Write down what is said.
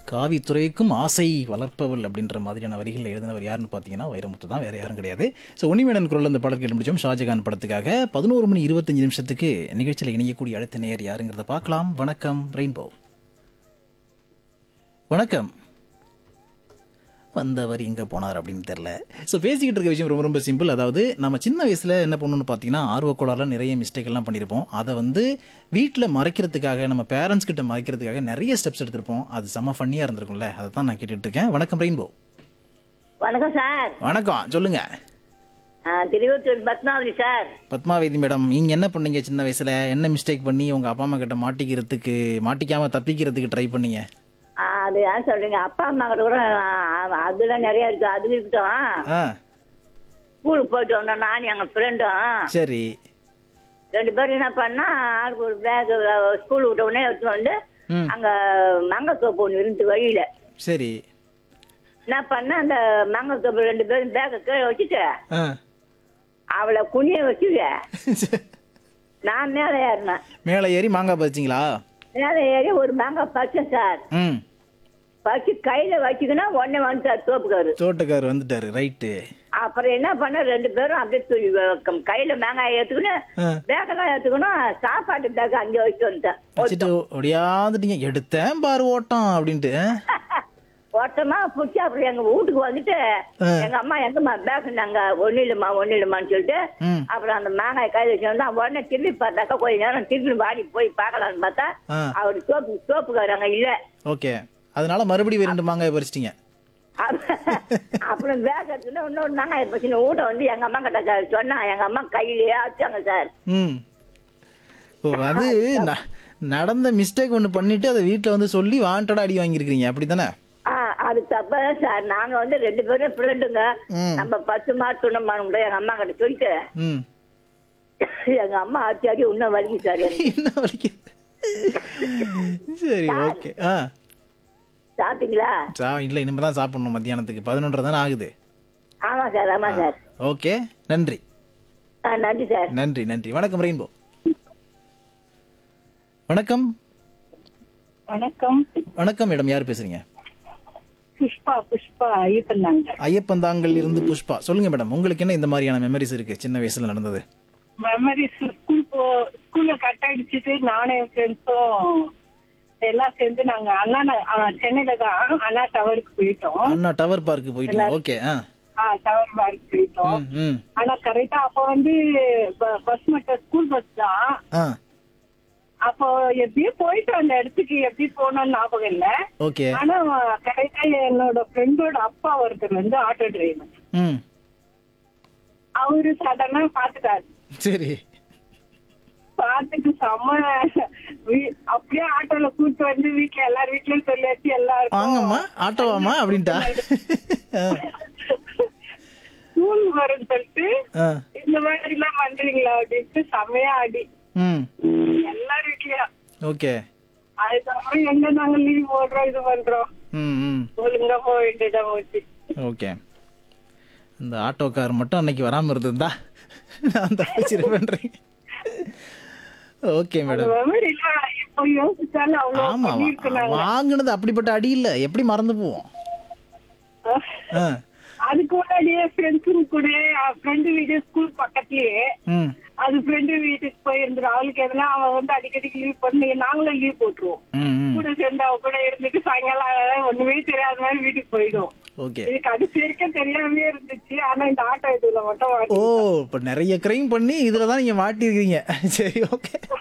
காவித்துறைக்கும் ஆசை வளர்ப்பவள் அப்படின்ற மாதிரியான வரிகள் எழுதினவர் யாருன்னு பார்த்தீங்கன்னா வைரமுத்து தான் வேற யாரும் கிடையாது ஸோ உன்னிமேனன் குரல் அந்த பாடல் கேட்டு முடிச்சோம் ஷாஜகான் படத்துக்காக பதினோரு மணி இருபத்தஞ்சு நிமிஷத்துக்கு நிகழ்ச்சியில் இணையக்கூடிய அடுத்த நேயர் யாருங்கிறத பார்க்கலாம் வணக்கம் ரெயின்போ வணக்கம் வந்தவர் எங்கே போனார் அப்படின்னு தெரில ஸோ பேசிக்கிட்டு இருக்க விஷயம் ரொம்ப ரொம்ப சிம்பிள் அதாவது நம்ம சின்ன வயசில் என்ன பண்ணணும்னு பார்த்தீங்கன்னா ஆர்வக்கோளாறுல நிறைய மிஸ்டேக் எல்லாம் பண்ணியிருப்போம் அதை வந்து வீட்டில் மறைக்கிறதுக்காக நம்ம பேரண்ட்ஸ் கிட்ட மறைக்கிறதுக்காக நிறைய ஸ்டெப்ஸ் எடுத்திருப்போம் அது செம்ம ஃபன்னியாக இருந்திருக்கும்ல அதை தான் நான் கேட்டுட்டு இருக்கேன் வணக்கம் ரெயின்போ வணக்கம் சார் வணக்கம் சொல்லுங்க ஆ, திருவத்தூர் பத்மாவதி சார் பத்மாவதி மேடம் நீங்கள் என்ன பண்ணீங்க சின்ன வயசில் என்ன மிஸ்டேக் பண்ணி உங்கள் அப்பா அம்மா கிட்ட மாட்டிக்கிறதுக்கு மாட்டிக்காம தப்பிக்கிறதுக்கு ட்ரை பண்ணீங்க ஆ, அது ஏன் சொல்றீங்க அப்பா அம்மா கிட்ட கூட ஆ, அதெல்லாம் நிறைய இருக்கு அது இருக்கட்டும் ஆ ஸ்கூலுக்கு போயிட்டு வந்தோம் நானும் எங்க ஃப்ரெண்டும் சரி ரெண்டு பேரும் என்ன பண்ணா ஆளுக்கு ஒரு பேக் ஸ்கூல் விட்ட உடனே எடுத்து வந்து ம் அங்க மங்கத்தோப்பு ஒன்று இருந்து வழியில சரி என்ன பண்ண அந்த மங்கத்தோப்பு ரெண்டு பேரும் பேக்கை கீழே வச்சுட்டு ஆ அவளை குனிய வச்சுக்க நான் மேலே ஏறினேன் மேலே ஏறி மாங்காய் பறிச்சிங்களா மேலே ஏறி ஒரு மாங்காய் பறிச்சேன் சார் ம் பறிச்சு கையில வச்சுக்கினா உடனே வந்துட்டார் தோப்புக்காரு தோட்டக்கார் வந்துட்டாரு ரைட்டு அப்புறம் என்ன பண்ண ரெண்டு பேரும் அப்படியே தூக்கி வ- கையில மேங்காய் ஏத்துக்கணும் ஆ. பேக்கெல்லாம் ஏத்துக்கணும் சாப்பாட்டு பேக் அங்கே வச்சு வந்துட்டேன் வச்சுட்டு ஒடியாந்துட்டீங்க எடுத்தேன் பாரு ஓட்டம் அப்படின்ட்டு ஓட்டமா பிடிச்சி அப்புறம் எங்க வீட்டுக்கு வந்துட்டு ஆ. எங்க அம்மா எங்கம்மா பேக் நாங்க ஒண்ணு இல்லம்மா ஒண்ணு இல்லம்மான்னு சொல்லிட்டு ம் அப்புறம் அந்த மாங்காய் கையில வச்சு வந்தா உடனே திரும்பி பார்த்தாக்கா கொஞ்ச நேரம் திரும்பி வாடி போய் பார்க்கலாம்னு பார்த்தா ஆ அவர் சோப்பு சோப்புக்காரங்க அங்க இல்ல ஓகே அதனால மறுபடியும் ரெண்டு மாங்காய் பறிச்சிட்டீங்க அப்ப- அப்புறம் பேக் எடுத்துன்னு இன்னொரு மாங்காய் பற்றி வீட்டை வந்து எங்க அம்மா கிட்ட சொன்னா எங்க அம்மா கையிலேயே வச்சாங்க சார் ம் ஓ அது ந- நடந்த மிஸ்டேக் ஒன்று பண்ணிட்டு அதை வீட்டில் வந்து சொல்லி வாண்டடா அடி வாங்கியிருக்கிறீங்க அப்படி தானே ஆ, அது தப்பா சார் நாங்க வந்து ரெண்டு பேரும் ஃப்ரெண்டுங்க ம். நம்ம பத்து மார்க் துணமானு கூட எங்க அம்மா கிட்ட சொல்லிட்டு ம் எங்க அம்மா ஆச்சி அடி இன்னும் வலிக்கு சார் எனக்கு என்ன வரைக்கும் சரி ஓகே ஆ சாப்பிட்டீங்களா சா இல்லை இனிமேல் தான் சாப்பிடணும் மத்தியானத்துக்கு பதினொன்றரை தானே ஆகுது ஆமா சார் ஆமா சார் ஓகே நன்றி ஆ நன்றி சார் நன்றி நன்றி வணக்கம் ரெயின்போ வணக்கம் வணக்கம் வணக்கம் மேடம் யார் பேசுறீங்க புஷ்பா புஷ்பா ஐயப்பந்தாங்க ஐயப்பந்தாங்கல் இருந்து புஷ்பா சொல்லுங்க மேடம் உங்களுக்கு என்ன இந்த மாதிரியான மெமரிஸ் இருக்கு சின்ன வயசுல நடந்தது மெமரிஸ் ஸ்கூல் போ ஸ்கூல்ல கட் அடிச்சுட்டு நானும் என் ஃப்ரெண்ட்ஸும் எல்லாம் சேர்ந்து நாங்க அண்ணா ந- ஆ, சென்னையில தான் அண்ணா டவருக்கு போயிட்டோம் அண்ணா டவர் பார்க்கு போயிட்டீங்க ஓகே ஆ ஆ டவர் பார்க் போயிட்டோம் ம் ம் ஆனா கரெக்டா அப்போ வந்து பஸ் மட்டும் ஸ்கூல் பஸ் தான் ஆ அப்போ எப்படியோ போயிட்டு அந்த இடத்துக்கு எப்படி போனோம்னு ஞாபகம் இல்ல ஓகே ஆனா கரெக்டா என்னோட ஃப்ரெண்டோட அப்பா ஒருத்தர் வந்து ஆட்டோ டிரைவர் ம் அவரு சடனா பாத்துட்டாரு சரி பார்த்துட்டு செம்ம வீ- அப்படியே ஆட்டோல கூட்டு வந்து வீட்டுல எல்லார் வீட்லயும் சொல்லியாச்சு எல்லாருக்கும் வாங்கம்மா ஆட்டோவாம்மா அப்படின்ட்டா ஸ்கூல் வரும்னு சொல்லிட்டு ஆ இந்த மாதிரி எல்லாம் பண்றீங்களா அப்படின்ட்டு செம்மையா அடி ம் எல்லார் வீட்லயும் ஓகே அதுக்கப்புறம் எங்க நாங்க லீவ் போடுறோம் இது பண்றோம் ம் ம் ஒழுங்கா போக வேண்டியதா போச்சு ஓகே இந்த ஆட்டோக்கார் மட்டும் அன்னைக்கு வராமல் இருந்திருந்தா நான் தப்பிச்சிருப்பேன்றீங்க ஓகே மேடம் மெமரி இப்போ யோசிச்சாலும் அவ்வளவு ஆமா பண்ணிருக்கு நாங்க வாங்கினது அப்படிப்பட்ட அடி இல்ல எப்படி மறந்து போவோம் ஆ அதுக்கு முன்னாடியே ஃப்ரெண்ட்ஸும் கூட ஃப்ரெண்டு வீடு ஸ்கூல் பக்கத்துலயே ம் அது ஃப்ரெண்டு வீட்டுக்கு போயிருந்துடும் அவளுக்கு எதுனா அவன் வந்து அடிக்கடிக்கு லீவ் பண்ணி நாங்களும் லீவ் போட்டுருவோம் ம் ம் கூட சேர்ந்து அவ கூட இருந்துட்டு சாயங்காலம் ஆனா ஒண்ணுமே தெரியாத மாதிரி வீட்டுக்கு போயிடும் ஓகே இது கடைசி வரைக்கும் தெரியாமே இருந்துச்சு ஆனா இந்த ஆட்டோ இதுல மட்டும் ஓ மாட்டி- இப்போ நிறைய கிரைம் பண்ணி இதில் தான் நீங்கள் மாட்டிருக்கீங்க சரி ஓகே